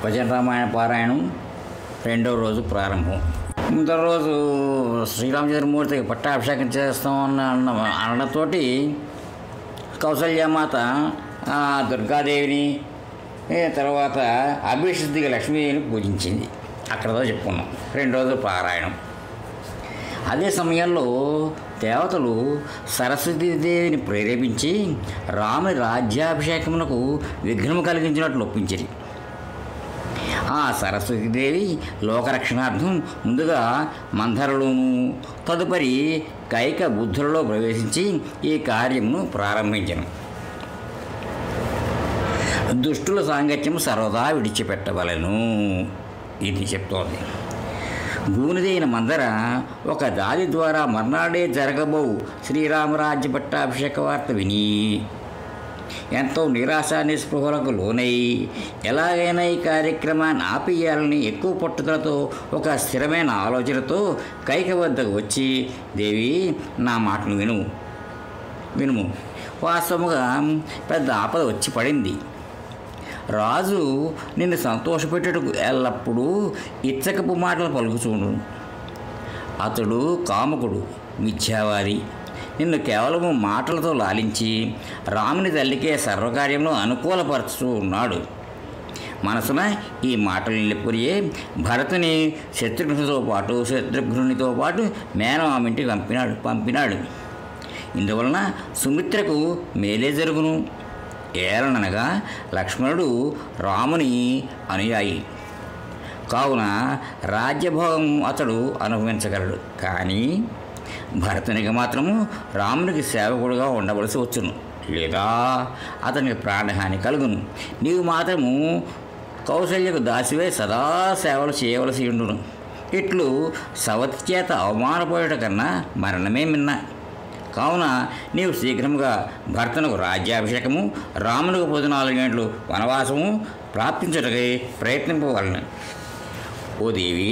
భజన రామాయణ పారాయణం రెండో రోజు ప్రారంభం ముందు రోజు శ్రీరామచంద్రమూర్తికి పట్టాభిషేకం చేస్తాం అన్న అన్న అనడంతోటి కౌసల్యమాత ఆ దుర్గాదేవిని ఏ తర్వాత అభిషిద్ధిగా లక్ష్మీదేవిని పూజించింది అక్కడతో చెప్పుకున్నాం రెండు రోజులు పారాయణం అదే సమయంలో దేవతలు సరస్వతీదేవిని ప్రేరేపించి రాముని రాజ్యాభిషేకమునకు విఘ్నము కలిగించినట్లు ఒప్పించింది ఆ సరస్వతీదేవి లోకరక్షణార్థం ముందుగా మంధరలోను తదుపరి కైక బుద్ధులలో ప్రవేశించి ఈ కార్యమును ప్రారంభించను దుష్టుల సాంగత్యం సర్వదా విడిచిపెట్టవలను ఇది చెప్తోంది గూనిదైన మందర ఒక దాది ద్వారా మర్నాడే జరగబో శ్రీరామరాజ్య పట్టాభిషేక వార్త విని ఎంతో నిరాశ నిస్పృహలకు లోనై ఎలాగైనా ఈ కార్యక్రమాన్ని ఆపేయాలని ఎక్కువ పట్టుదలతో ఒక స్థిరమైన ఆలోచనతో కైక వద్దకు వచ్చి దేవి నా మాటను విను వినుము వాస్తవముగా పెద్ద ఆపద వచ్చి పడింది రాజు నిన్ను సంతోషపెట్టుటకు ఎల్లప్పుడూ ఇచ్చకపు మాటలు పలుకుచూడు అతడు కాముకుడు మిథ్యావాది నిన్ను కేవలము మాటలతో లాలించి రాముని తల్లికే సర్వకార్యంలో అనుకూలపరుచుతూ ఉన్నాడు మనసున ఈ మాటలు నిలిపురియే భరతుని శత్రుఘ్నుతో పాటు శత్రుఘ్నునితో పాటు మేనమామింటికి పంపినాడు పంపినాడు ఇందువలన సుమిత్రకు మేలే జరుగును ఏలననగా లక్ష్మణుడు రాముని అనుయాయి కావున రాజ్యభోగం అతడు అనుభవించగలడు కానీ భరతునికి మాత్రము రామునికి సేవకుడుగా ఉండవలసి వచ్చును లేదా అతనికి ప్రాణహాని కలుగును నీవు మాత్రము కౌశల్యకు దాసివే సదా సేవలు చేయవలసి ఉండును ఇట్లు సవతి చేత అవమానపోయట కన్నా మరణమే మిన్నా కావున నీవు శీఘ్రముగా భర్తనకు రాజ్యాభిషేకము రామునికి పద్నాలుగు గంటలు వనవాసము ప్రాప్తించుటకై ప్రయత్నింపవలను ఓ దేవి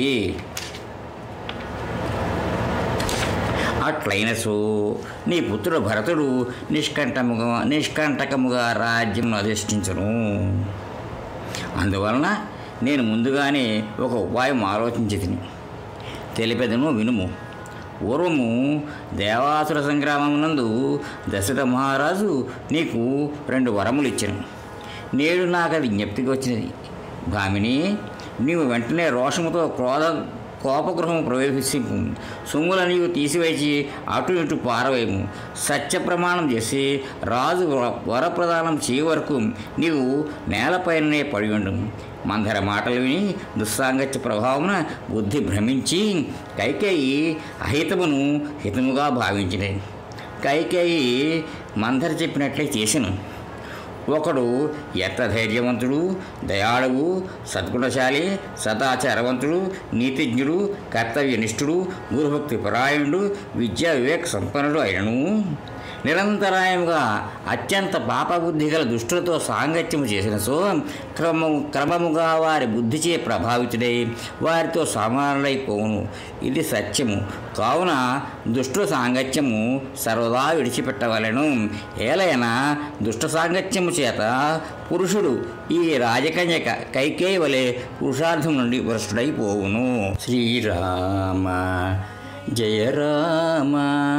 అట్లైనసు నీ పుత్రుడు భరతుడు నిష్కంఠముగా నిష్కంటకముగా రాజ్యమును అధిష్ఠించును అందువలన నేను ముందుగానే ఒక ఉపాయం ఆలోచించి తిని తెలిపెదను వినుము పూర్వము దేవాసుర సంగ్రామమునందు దశరథ మహారాజు నీకు రెండు వరములు ఇచ్చాను నేడు నాకు అది జ్ఞప్తికి వచ్చినది భామిని నీవు వెంటనే రోషముతో క్రోధ కోపగృహము ప్రవేశించి సొమ్ముల నీవు తీసివేసి అటు ఇటు పారవేయము సత్య ప్రమాణం చేసి రాజు వర- వరప్రదానం చేయ వరకు నీవు నేలపైననే పడి ఉండు మందర మాటలు విని దుస్సాంగత్య ప్రభావమున బుద్ధి భ్రమించి కైకేయి అహితమును హితముగా భావించినది కైకేయి మందర చెప్పినట్లే చేసెను ఒకడు ఎత్త ధైర్యవంతుడు దయాళువు సద్గుణశాలి సదాచారవంతుడు నీతిజ్ఞుడు కర్తవ్యనిష్ఠుడు గురుభక్తి పరాయణుడు విద్యా వివేక సంపన్నుడు అయినను నిరంతరాయముగా అత్యంత పాపబుద్ధి గల దుష్టులతో సాంగత్యము చేసిన సో క్రమము క్రమముగా వారి బుద్ధిచే ప్రభావితుడై వారితో సమానులైపోవును ఇది సత్యము కావున దుష్టుల సాంగత్యము సర్వదా విడిచిపెట్టవలెను ఏలైనా దుష్ట సాంగత్యము చేత పురుషుడు ఈ రాజకన్య క- కైకేయి వలె పురుషార్థం నుండి భ్రష్టుడైపోవును శ్రీరామ జయ రామ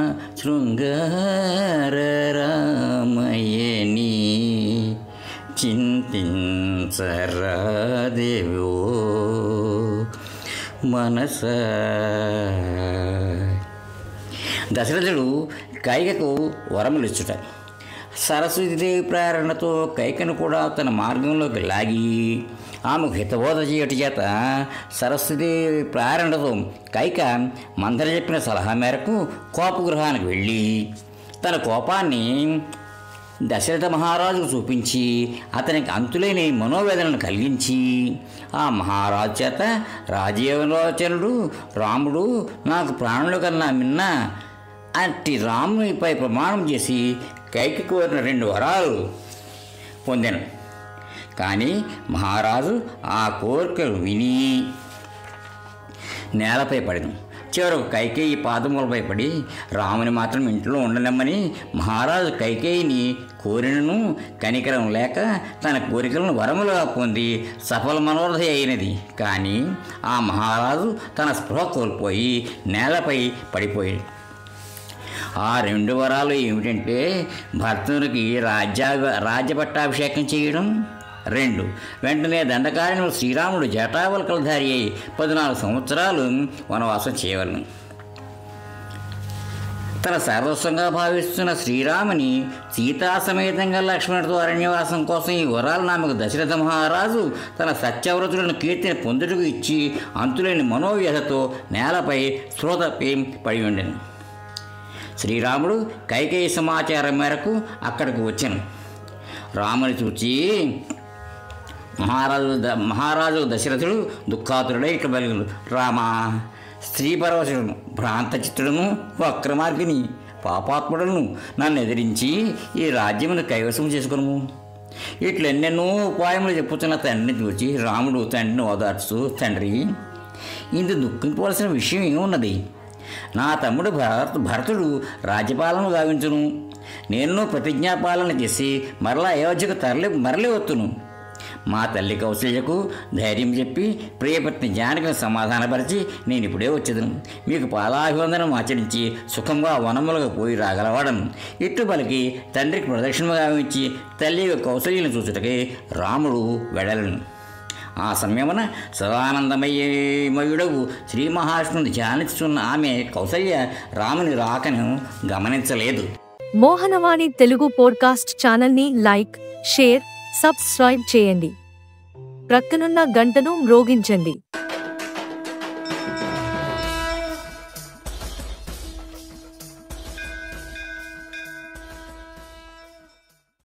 శృంగార రామయని చింతించరాదేవో మనస దశరథుడు కైకకు వరములిచ్చుట సరస్వతీదేవి ప్రేరణతో కైకను కూడా తన మార్గంలోకి లాగి ఆమెకు హితబోధ చేయటి చేత సరస్వతీదేవి ప్రేరణతో కైక మందర చెప్పిన సలహా మేరకు కోపగృహానికి వెళ్ళి తన కోపాన్ని దశరథ మహారాజుకు చూపించి అతనికి అంతులేని మనోవేదనను కలిగించి ఆ మహారాజు చేత రాజీవలోచనుడు రాముడు నాకు ప్రాణుల కన్నా మిన్న అట్టి రామునిపై ప్రమాణం చేసి కైకి కోరిన రెండు వరాలు పొందాను కానీ మహారాజు ఆ కోరికలు విని నేలపై పడను చివరకు కైకేయి పాదములపై పడి రాముని మాత్రం ఇంట్లో ఉండలేమని మహారాజు కైకేయిని కోరినను కనికరం లేక తన కోరికలను వరములుగా పొంది సఫల మనోరథ అయినది కానీ ఆ మహారాజు తన స్పృహ కోల్పోయి నేలపై పడిపోయాడు ఆ రెండు వరాలు ఏమిటంటే భర్తనునికి రాజ్యా రాజ్య పట్టాభిషేకం చేయడం రెండు వెంటనే దండకారణ్యంలో శ్రీరాముడు జటావల్కలధారి అయి పద్నాలుగు సంవత్సరాలు వనవాసం చేయవలను తన సర్వస్వంగా భావిస్తున్న శ్రీరాముని సీతా సమేతంగా లక్ష్మణుడితో అరణ్యవాసం కోసం ఈ వరాల నామకు దశరథ మహారాజు తన సత్యవ్రతులను కీర్తిని పొందుటకు ఇచ్చి అంతులేని మనోవ్యధతో నేలపై శ్రోతపై పడి ఉండెను శ్రీరాముడు కైకేయి సమాచారం మేరకు అక్కడికి వచ్చాను రాముని చూచి మహారాజు ద మహారాజు దశరథుడు దుఃఖాతుడై ఇక బలిగలు రామా స్త్రీ పరవశుడును భ్రాంతచిత్తుడును వక్రమార్గిని పాపాత్ముడును నన్ను ఎదిరించి ఈ రాజ్యమును కైవసం చేసుకును ఇట్లెన్నెన్నో ఉపాయములు చెప్పుతున్న తండ్రిని చూచి రాముడు తండ్రిని ఓదార్చు తండ్రి ఇంత దుఃఖించవలసిన విషయం ఏమున్నది నా తమ్ముడు భరత్ భరతుడు రాజ్యపాలన గావించును నేను ప్రతిజ్ఞాపాలన చేసి మరలా అయోధ్యకు తరలి మరలి వత్తును మా తల్లి కౌశల్యకు ధైర్యం చెప్పి ప్రియపత్ని జానకిని సమాధానపరిచి నేను ఇప్పుడే వచ్చేదను మీకు పాలాభివందనం ఆచరించి సుఖంగా వనములుగా పోయి రాగలవాడను ఇట్టు పలికి తండ్రికి ప్రదక్షిణ గావించి తల్లి కౌశల్యను చూచుటకై రాముడు వెడలను ఆ సమయమున సదానందమయమయుడవు శ్రీ మహావిష్ణుని ధ్యానిస్తున్న ఆమె కౌసల్య రాముని రాకను గమనించలేదు మోహనవాణి తెలుగు పోడ్కాస్ట్ ఛానల్ని లైక్ షేర్ సబ్స్క్రైబ్ చేయండి ప్రక్కనున్న గంటను మ్రోగించండి